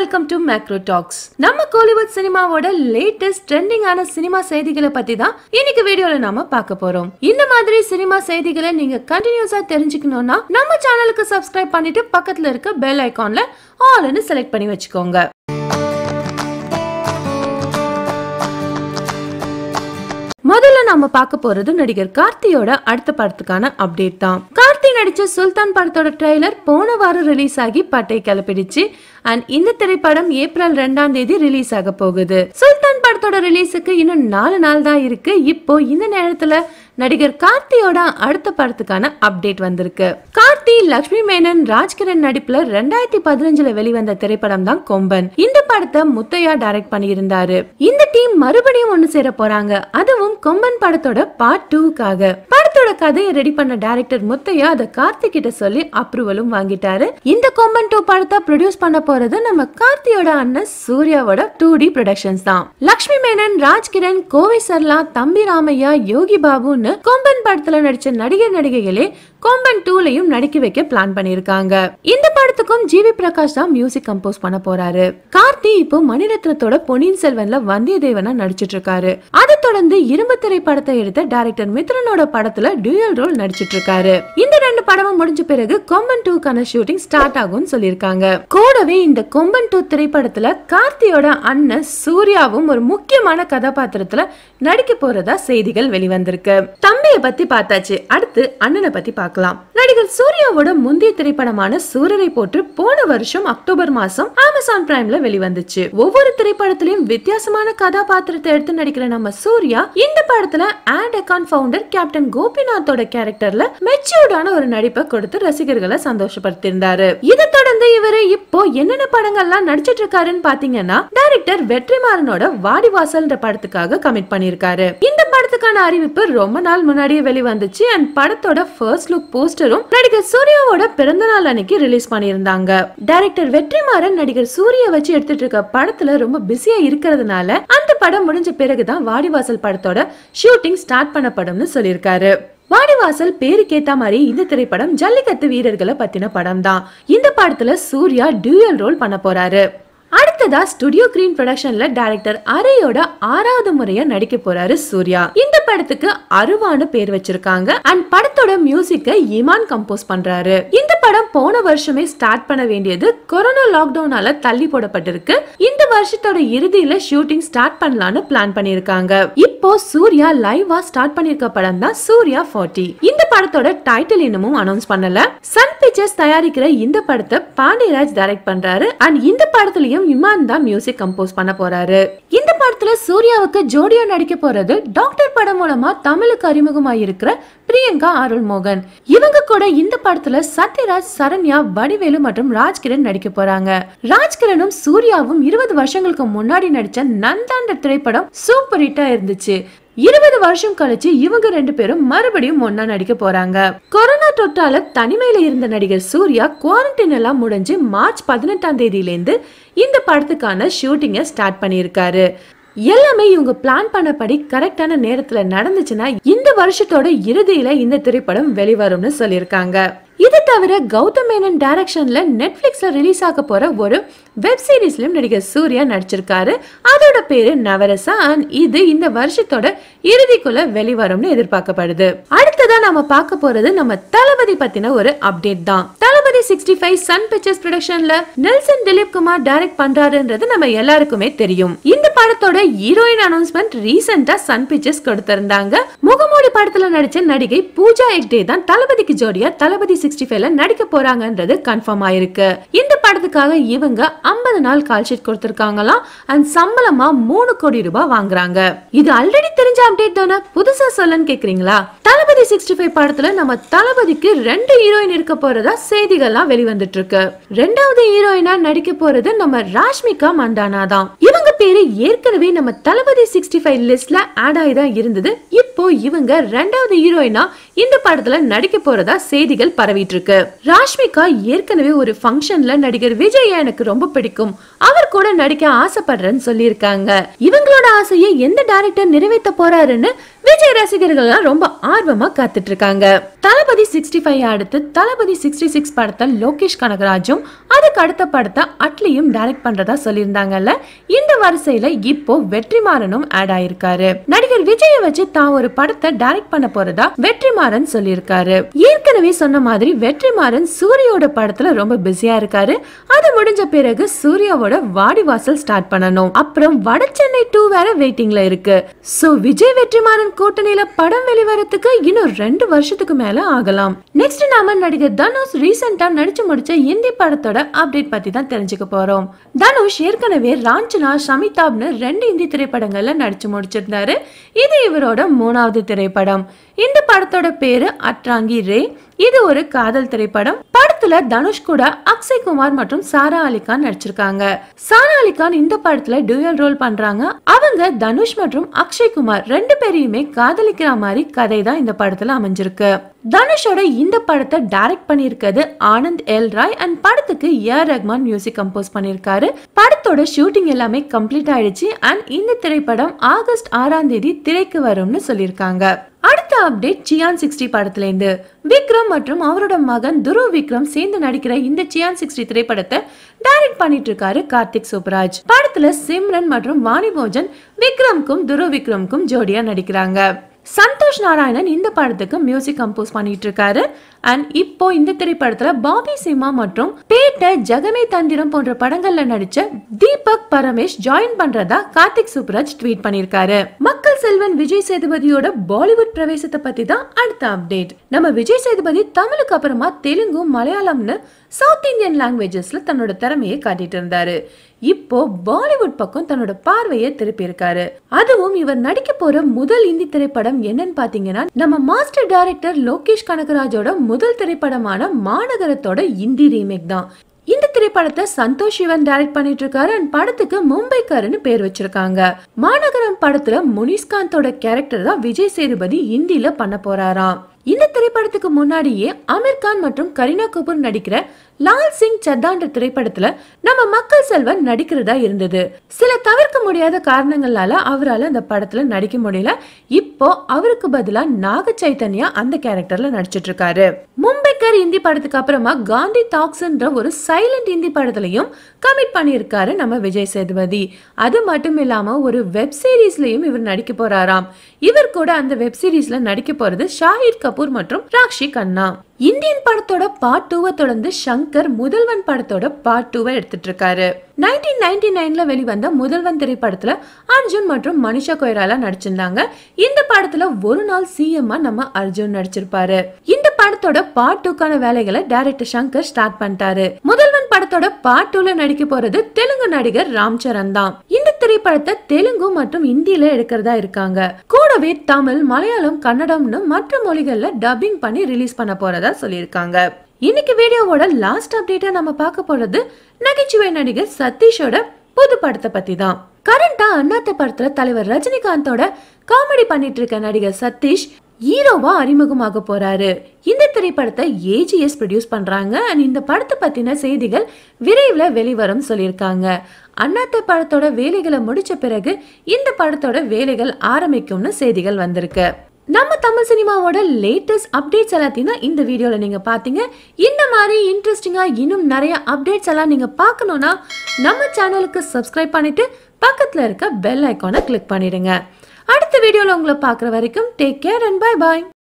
welcome to macro tax நம்ம கோலிவுட் சினிமாவோட latest ட்ரெண்டிங்கான சினிமா செய்திகளை பத்தி தான் இன்னைக்கு வீடியோல நாம பார்க்க போறோம் இந்த மாதிரி சினிமா செய்திகளை நீங்க கண்டினியூஸா தெரிஞ்சுக்கணும்னா நம்ம சேனலுக்கு சப்ஸ்கிரைப் பண்ணிட்டு பக்கத்துல இருக்க பெல் ஐகான்ல ஆல்னு செலக்ட் பண்ணி வச்சுக்கோங்க முதல்ல நாம பார்க்க போறது நடிகர் கார்த்தியோட அடுத்த படத்துக்கான அப்டேட் தான் கார்த்தி நடிச்ச சுல்தான் படத்தோட ட்ரெய்லர் போன வாரம் ரிலீஸ் ஆகி பட்டை கிளப்பிடுச்சு அண்ட் இந்த திரைப்படம் ஏப்ரல் ரெண்டாம் தேதி ரிலீஸ் ஆக போகுது சுல்தான் படத்தோட ரிலீஸுக்கு இன்னும் நாலு நாள் தான் இருக்கு இப்போ இந்த நேரத்துல நடிகர் கார்த்தியோட அடுத்த படத்துக்கான அப்டேட் வந்திருக்கு கார்த்தி லக்ஷ்மி மேனன் ராஜ்கிரண் நடிப்புல ரெண்டாயிரத்தி பதினஞ்சுல வெளிவந்த திரைப்படம் தான் கொம்பன் இந்த படத்தை முத்தையா டைரக்ட் பண்ணியிருந்தாரு இந்த டீம் மறுபடியும் ஒண்ணு சேர போறாங்க அதுவும் கொம்பன் படத்தோட பார்ட் டூக்காக படத்தோட கதையை ரெடி பண்ண டைரக்டர் முத்தையா அதை கார்த்தி கிட்ட சொல்லி அப்ரூவலும் வாங்கிட்டாரு இந்த கொம்பன் டூ படத்தை ப்ரொடியூஸ் பண்ண போறது நம்ம கார்த்தியோட அண்ணன் சூர்யாவோட டூ டி ப்ரொடக்ஷன்ஸ் தான் லக்ஷ்மி மேனன் ராஜ்கிரண் கோவை சர்லா தம்பி ராமையா யோகி பாபுன்னு கொம்பன் படத்துல நடிச்ச நடிகர் நடிகைகளே கொம்பன் டூலையும் நடிக்க வைக்க பிளான் பண்ணிருக்காங்க இந்த படத்துக்கும் ஜிவி பிரகாஷ் தான் மியூசிக் கம்போஸ் பண்ண போறாரு கார்த்தி இப்போ மணிரத்னத்தோட பொன்னியின் செல்வன்ல வந்தியத்தேவனா நடிச்சிட்டு இருக்காரு அதை தொடர்ந்து இரும்பு திரை படத்தை எடுத்த டைரக்டர் மித்ரனோட படத்துல டியூயல் ரோல் நடிச்சிட்டு இருக்காரு இந்த ரெண்டு படமும் முடிஞ்ச பிறகு கொம்பன் டூக்கான ஷூட்டிங் ஸ்டார்ட் ஆகும்னு சொல்லியிருக்காங்க கூடவே இந்த கொம்பன் டூ திரைப்படத்துல கார்த்தியோட அண்ணன் சூர்யாவும் ஒரு முக்கியமான கதாபாத்திரத்துல நடிக்க போறதா செய்திகள் வெளிவந்திருக்கு தம்பிய பத்தி பார்த்தாச்சு அடுத்து அண்ணனை பத்தி பார்க்கலாம் நடிகர் சூர்யாவோட முந்தைய திரைப்படமான சூரரை போட்டு போன வருஷம் அக்டோபர் மாசம் அமேசான் பிரைம்ல வெளிவந்துச்சு ஒவ்வொரு திரைப்படத்திலையும் வித்தியாசமான கதாபாத்திரத்தை எடுத்து நடிக்கிற நம்ம சூர்யா இந்த படத்துல ஆட் அக்கான் ஃபவுண்டர் கேப்டன் கோபிநாத்தோட கேரக்டர்ல மெச்சூர்டான ஒரு நடிப்பை கொடுத்து ரசிகர்களை சந்தோஷப்படுத்தியிருந்தாரு இதை தொடர்ந்து இவரு இப்போ என்னென்ன படங்கள்லாம் நடிச்சிட்டு இருக்காருன்னு பாத்தீங்கன்னா டைரக்டர் வெற்றிமாறனோட வாடிவாசல்ன்ற படத்துக்காக கமிட் பண்ணிருக்காரு இந்த படத்துக்கான அறிவிப்பு ரொம்ப நாள் முன்னாடியே வெளிவந்துச்சு அண்ட் படத்தோட ஃபர்ஸ்ட் லுக் போஸ்டரும் நடிகர் சூர்யாவோட பிறந்த நாள் அன்னைக்கு ரிலீஸ் பண்ணியிருந்தாங்க டைரக்டர் வெற்றிமாறன் நடிகர் சூர்யா வச்சு எடுத்துட்டு இருக்க படத்துல ரொம்ப பிஸியா இருக்கிறதுனால அந்த படம் முடிஞ்ச பிறகுதான் வாடிவாசல் படத்தோட ஷூட்டிங் ஸ்டார்ட் பண்ணப்படும்னு சொல்லியிருக்காரு வாடிவாசல் பேருக்கேத்த மாதிரி இந்த திரைப்படம் ஜல்லிக்கட்டு வீரர்களை பத்தின படம் தான் இந்த படத்துல சூர்யா டியூயல் ரோல் பண்ண போறாரு அடுத்ததா ஸ்டுடியோ கிரீன் ப்ரொடக்ஷன்ல டைரக்டர் அரையோட ஆறாவது முறையா நடிக்க போறாரு சூர்யா இந்த படத்துக்கு அருவான்னு பேர் வச்சிருக்காங்க அண்ட் படத்தோட மியூசிக்கை இமான் கம்போஸ் பண்றாரு இந்த படம் போன வருஷமே ஸ்டார்ட் பண்ண வேண்டியது கொரோனா லாக்டவுனால தள்ளி போடப்பட்டிருக்கு இந்த வருஷத்தோட இறுதியில ஷூட்டிங் ஸ்டார்ட் பண்ணலாம்னு பிளான் பண்ணிருக்காங்க இப்போ சூர்யா லைவா ஸ்டார்ட் பண்ணிருக்க படம் தான் சூர்யா 40 இந்த படத்தோட டைட்டில் இன்னமும் அனௌன்ஸ் பண்ணல சன் பிக்சர்ஸ் தயாரிக்கிற இந்த படத்தை பாண்டியராஜ் டைரக்ட் பண்றாரு அண்ட் இந்த படத்துலயும் இமான் தான் மியூசிக் கம்போஸ் பண்ண போறாரு இந்த படத்துல சூர்யாவுக்கு ஜோடியா நடிக்க போறது டாக்டர் படம் மூலமா தமிழுக்கு அறிமுகமாயிருக்கிற பிரியங்கா அருள்மோகன் இவங்க கூட இந்த படத்துல சத்யராஜ் சரண்யா வடிவேலு மற்றும் ராஜ்கிரண் நடிக்க போறாங்க ராஜ்கிரனும் சூர்யாவும் இருபது வருஷங்களுக்கு முன்னாடி நடிச்ச நந்தாண்ட திரைப்படம் சூப்பர் ஹிட்டா இருந்துச்சு இருபது வருஷம் கழிச்சு இவங்க ரெண்டு பேரும் மறுபடியும் ஒன்னா நடிக்க போறாங்க கொரோனா தொற்றால தனிமையில இருந்த நடிகர் சூர்யா குவாரண்டைன் எல்லாம் முடிஞ்சு மார்ச் பதினெட்டாம் தேதியிலேருந்து இந்த படத்துக்கான ஷூட்டிங்கை ஸ்டார்ட் பண்ணியிருக்காரு எல்லாமே இவங்க பிளான் பண்ணபடி கரெக்டான நேரத்துல நடந்துச்சுன்னா இந்த வருஷத்தோட இறுதியில இந்த திரைப்படம் வெளிவரும்னு சொல்லியிருக்காங்க இது தவிர கௌதம் மேனன் டைரக்ஷன்ல நெட்ஃபிளிக்ஸ்ல ரிலீஸ் ஆக போற ஒரு வெப் சீரிஸ்லயும் நடிகர் சூர்யா நடிச்சிருக்காரு அதோட பேரு நவரசா அண்ட் இது இந்த வருஷத்தோட இறுதிக்குள்ள வெளிவரும்னு எதிர்பார்க்கப்படுது அடுத்ததா நம்ம பார்க்க போறது நம்ம தளபதி பத்தின ஒரு அப்டேட் தான் தளபதி சிக்ஸ்டி ஃபைவ் சன் பிக்சர்ஸ் ப்ரொடக்ஷன்ல நெல்சன் திலீப் குமார் டைரக்ட் பண்றாருன்றது நம்ம எல்லாருக்குமே தெரியும் இந்த படத்தோட ஹீரோயின் அனௌன்ஸ்மெண்ட் ரீசெண்டா சன் பிக்சர்ஸ் கொடுத்திருந்தாங்க முகமூடி படத்துல நடிச்ச நடிகை பூஜா எக்டே தான் தளபதிக்கு ஜோடியா தளபதி சிக்ஸ்டி ஃபைவ்ல நடிக்க போறாங்கன்றது கன்ஃபார்ம் ஆயிருக்கு இந்த படத்துக்காக இவங்க ஐம்பது நாள் கால் ஷீட் கொடுத்திருக்காங்களாம் அண்ட் சம்பளமா மூணு கோடி ரூபாய் வாங்குறாங்க இது ஆல்ரெடி தெரிஞ்ச அப்டேட் தானே புதுசா சொல்லன்னு கேக்குறீங்களா தளபதி சிக்ஸ்டி ஃபைவ் படத்துல நம்ம தளபதிக்கு ரெண்டு ஹீரோயின் இருக்க போறதா செய்திகள்லாம் வெளிவந்துட்டு இருக்கு ரெண்டாவது ஹீரோயினா நடிக்க போறது நம்ம ராஷ்மிகா மண்டானா தான் இவங்க பேரு ஏற்கனவே நம்ம தளபதி சிக்ஸ்டி ஃபைவ் லிஸ்ட்ல ஆட் ஆகி தான் இருந்தது இப்போ இப்போ இவங்க ரெண்டாவது ஹீரோயினா இந்த படத்துல நடிக்க போறதா செய்திகள் பரவிட்டு இருக்கு ராஷ்மிகா ஏற்கனவே ஒரு ஃபங்க்ஷன்ல நடிகர் விஜய் எனக்கு ரொம்ப பிடிக்கும் அவர் கூட நடிக்க ஆசைப்படுறேன்னு சொல்லியிருக்காங்க இவங்களோட ஆசையை எந்த டைரக்டர் நிறைவேற்ற போறாருன்னு விஜய் ரசிகர்கள்லாம் ரொம்ப ஆர்வமா காத்துட்டு இருக்காங்க தளபதி சிக்ஸ்டி ஃபைவ் அடுத்து தளபதி சிக்ஸ்டி சிக்ஸ் படத்தை லோகேஷ் கனகராஜும் அதுக்கு அடுத்த படத்தை அட்லியும் டைரக்ட் பண்றதா சொல்லியிருந்தாங்கல்ல இந்த வரிசையில இப்போ வெற்றிமாறனும் ஆட் ஆயிருக்காரு நடிகர் விஜய வச்சு தான் ஒரு படத்தை டைரக்ட் பண்ண போறதா வெற்றிமாறன் சொல்லியிருக்காரு ஏற்கனவே சொன்ன மாதிரி வெற்றிமாறன் சூர்யாவோட படத்துல ரொம்ப பிஸியா இருக்காரு அது முடிஞ்ச பிறகு சூர்யாவோட வாடிவாசல் ஸ்டார்ட் பண்ணணும் அப்புறம் வட சென்னை டூ வேற வெயிட்டிங்ல இருக்கு சோ விஜய் வெற்றிமாறன் கூட்டணியில படம் வெளிவரத்துக்கு இன்னும் ரெண்டு வருஷத்துக்கு மேல ஆகலாம் நெக்ஸ்ட் நாம நடிகர் தனுஷ் ரீசெண்டா நடிச்சு முடிச்ச இந்தி படத்தோட அப்டேட் பத்தி தான் தெரிஞ்சுக்க போறோம் தனுஷ் ஏற்கனவே ராஞ்சனா ஷமிதாப்னு ரெண்டு இந்தி திரைப்படங்கள்ல நடிச்சு முடிச்சிருந்தாரு இது இவரோட மூணாவது திரைப்படம் இந்த படத்தோட பேரு அட்ராங்கி ரே இது ஒரு காதல் திரைப்படம் படத்துல தனுஷ் கூட அக்ஷய் குமார் மற்றும் சாரா அலிகான் நடிச்சிருக்காங்க சாரா அலிகான் இந்த படத்துல டூயல் ரோல் பண்றாங்க அவங்க தனுஷ் மற்றும் அக்ஷய் குமார் ரெண்டு பேரையுமே காதலிக்கிற மாதிரி கதை தான் இந்த படத்துல அமைஞ்சிருக்கு தனுஷோட இந்த படத்தை டைரக்ட் பண்ணியிருக்கிறது ஆனந்த் எல் ராய் அண்ட் படத்துக்கு ஏஆர் ரஹ்மான் மியூசிக் கம்போஸ் பண்ணியிருக்காரு படத்தோட ஷூட்டிங் எல்லாமே கம்ப்ளீட் ஆயிடுச்சு அண்ட் இந்த திரைப்படம் ஆகஸ்ட் ஆறாம் தேதி திரைக்கு வரும்னு சொல்லியிருக்காங்க அடுத்த அப்டேட் சியான் சிக்ஸ்டி படத்துல இருந்து விக்ரம் மற்றும் அவரோட மகன் துருவ் விக்ரம் சேர்ந்து நடிக்கிற இந்த சியான் சிக்ஸ்டி திரைப்படத்தை டைரக்ட் பண்ணிட்டு இருக்காரு கார்த்திக் சுப்ராஜ் படத்துல சிம்ரன் மற்றும் வாணி போஜன் விக்ரம்க்கும் துருவ் விக்ரம்க்கும் ஜோடியா நடிக்கிறாங்க சந்தோஷ் நாராயணன் இந்த படத்துக்கு மியூசிக் கம்போஸ் பண்ணிட்டு இருக்காரு அண்ட் இப்போ இந்த திரைப்படத்துல பாபி சிம்மா மற்றும் பேட்ட ஜெகமே தந்திரம் போன்ற படங்கள்ல நடிச்ச தீபக் பரமேஷ் ஜாயின் பண்றதா கார்த்திக் சுப்ராஜ் ட்வீட் பண்ணிருக்காரு மக்கள் செல்வன் விஜய் சேதுபதியோட பாலிவுட் பிரவேசத்தை பத்தி தான் அடுத்த அப்டேட் நம்ம விஜய் சேதுபதி தமிழுக்கு அப்புறமா தெலுங்கு மலையாளம்னு சவுத் இந்தியன் லாங்குவேஜஸ்ல தன்னோட திறமையை காட்டிட்டு இருந்தாரு இப்போ பாலிவுட் பக்கம் தன்னோட பார்வையை திருப்பி இருக்காரு அதுவும் இவர் நடிக்க போற முதல் இந்தி திரைப்படம் என்னன்னு பாத்தீங்கன்னா நம்ம மாஸ்டர் டைரக்டர் லோகேஷ் கனகராஜோட முதல் திரைப்படமான மாநகரத்தோட இந்தி ரீமேக் தான் இந்த திரைப்படத்தை சந்தோஷ் சிவன் டைரக்ட் பண்ணிட்டு இருக்காரு அண்ட் படத்துக்கு மும்பைக்காரன்னு பேர் வச்சிருக்காங்க மாநகரம் படத்துல முனிஸ்காந்தோட கேரக்டர் தான் விஜய் சேதுபதி இந்தியில பண்ண போறாராம் இந்த திரைப்படத்துக்கு முன்னாடியே அமீர் கான் மற்றும் கரீனா கபூர் நடிக்கிற லால் சிங் சத்தான்ற திரைப்படத்துல நம்ம மக்கள் செல்வன் நடிக்கிறதா இருந்தது சில தவிர்க்க முடியாத காரணங்களால அவரால் அந்த படத்துல நடிக்க முடியல இப்போ அவருக்கு பதிலா நாக சைத்தன்யா அந்த கேரக்டர்ல நடிச்சிட்டு இருக்காரு மும்பைக்கர் இந்தி படத்துக்கு அப்புறமா காந்தி டாக்ஸ்ன்ற ஒரு சைலண்ட் இந்தி படத்துலயும் கமிட் பண்ணியிருக்காரு நம்ம விஜய் சேதுபதி அது மட்டும் இல்லாம ஒரு வெப் சீரிஸ்லயும் இவர் நடிக்க போறாராம் இவர் கூட அந்த வெப் சீரிஸ்ல நடிக்க போறது ஷாஹித் கபூர் மற்றும் ராக்ஷி கண்ணா இந்தியன் படத்தோட பார்ட் டூவை தொடர்ந்து சங்கர் முதல்வன் படத்தோட பார்ட் டூவை எடுத்துட்டு இருக்காரு நைன்டீன் நைன்டி நைன்ல வெளிவந்த முதல்வன் திரைப்படத்துல அர்ஜுன் மற்றும் மனிஷா கொய்ராலா நடிச்சிருந்தாங்க இந்த படத்துல ஒரு நாள் சிஎம்மா நம்ம அர்ஜுன் நடிச்சிருப்பாரு இந்த படத்தோட பார்ட் டூக்கான வேலைகளை டைரக்டர் சங்கர் ஸ்டார்ட் பண்ணிட்டாரு முதல்வன் படத்தோட பார்ட் டூல நடிக்க போறது தெலுங்கு நடிகர் ராம் சரண் தான் இந்த திரைப்படத்தை தெலுங்கு மற்றும் இந்தியில எடுக்கிறதா இருக்காங்க கூடவே தமிழ் மலையாளம் கன்னடம்னு மற்ற மொழிகள்ல டப்பிங் பண்ணி ரிலீஸ் பண்ண போறதா சொல்லியிருக்காங்க இன்னைக்கு வீடியோவோட லாஸ்ட் அப்டேட்டா நம்ம பார்க்க போறது நகைச்சுவை நடிகர் சதீஷோட புது படத்தை பத்தி தான் கரண்டா அண்ணாத்த படத்துல தலைவர் ரஜினிகாந்தோட காமெடி பண்ணிட்டு இருக்க நடிகர் சதீஷ் ஹீரோவா அறிமுகமாக போறாரு இந்த திரைப்படத்தை ஏஜிஎஸ் ப்ரொடியூஸ் பண்றாங்க அண்ட் இந்த படத்தை பத்தின செய்திகள் விரைவில் வெளிவரும் சொல்லியிருக்காங்க அண்ணாத்த படத்தோட வேலைகளை முடிச்ச பிறகு இந்த படத்தோட வேலைகள் ஆரம்பிக்கும்னு செய்திகள் வந்திருக்கு நம்ம தமிழ் சினிமாவோட லேட்டஸ்ட் அப்டேட்ஸ் எல்லாத்தையும் தான் இந்த வீடியோவில் நீங்கள் பார்த்தீங்க இந்த மாதிரி இன்ட்ரெஸ்டிங்காக இன்னும் நிறைய அப்டேட்ஸ் எல்லாம் நீங்கள் பார்க்கணுன்னா நம்ம சேனலுக்கு சப்ஸ்கிரைப் பண்ணிட்டு பக்கத்தில் இருக்க பெல் ஐக்கானை கிளிக் பண்ணிடுங்க அடுத்த வீடியோவில் உங்களை பார்க்குற வரைக்கும் take care and bye bye